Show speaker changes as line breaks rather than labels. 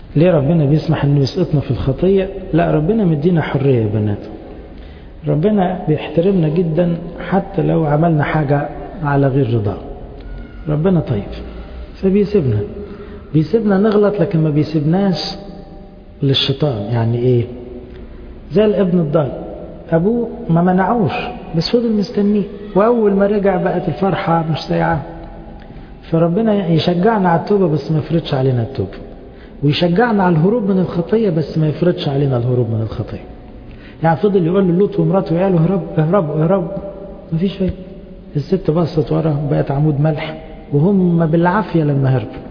ليه ربنا بيسمح انه يسقطنا في الخطية لا ربنا مدينا حرية يا بنات ربنا بيحترمنا جدا حتى لو عملنا حاجة على غير رضاه ربنا طيب فبيسيبنا بيسيبنا نغلط لكن ما بيسيبناش للشيطان يعني ايه زي الابن الضال ابوه ما منعوش بس فضل مستنيه واول ما رجع بقت الفرحة مش سايعة فربنا يشجعنا على التوبة بس ما يفرضش علينا التوبة ويشجعنا على الهروب من الخطية بس ما يفرضش علينا الهروب من الخطية يعني فضل يقول للوط ومراته وعياله اهربوا اهربوا اهربوا مفيش فايدة الست بصت ورا بقت عمود ملح وهم بالعافية لما هربوا